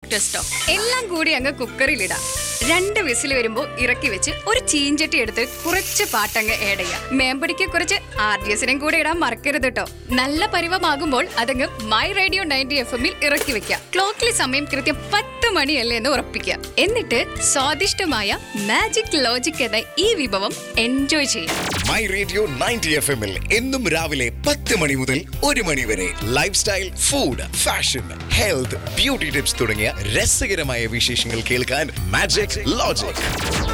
tomato stock എല്ലാം കൂടി അങ്ങ് കുക്കറിലിടാം രണ്ട് വിസിൽ വരുമ്പോ ഇറക്കി വെച്ച് ഒരു ചീഞ്ചട്ടി എടുത്ത് കുറച്ച് പാട്ടങ്ങ് ഏഡ് ചെയ്യാം മേമ്പടിക്ക് കുറച്ച് ആർ ഡി എസിനും കൂടെ ഇടാൻ മറക്കരുത് കേട്ടോ നല്ല പരിവമാകുമ്പോൾ അതങ്ങ് മൈ റേഡിയോ നയൻറ്റി എഫ് എമ്മിൽ ഇറക്കി വെക്കാം ക്ലോക്കിലെ സമയം കൃത്യം പത്ത് മണിയല്ലേ എന്ന് ഉറപ്പിക്കാം എന്നിട്ട് സ്വാദിഷ്ടമായ മാജിക് ലോജിക് എന്ന ഈ വിഭവം എൻജോയ് ചെയ്യാം മൈ റേഡിയോ നയൻറ്റി എഫ് എമ്മിൽ എന്നും രാവിലെ പത്ത് മണി മുതൽ ഒരു മണി വരെ lifestyle food fashion health beauty tips തുടങ്ങിയ രസകരമായ വിശേഷങ്ങൾ കേൾക്കാൻ മാജിക് ലോജിക്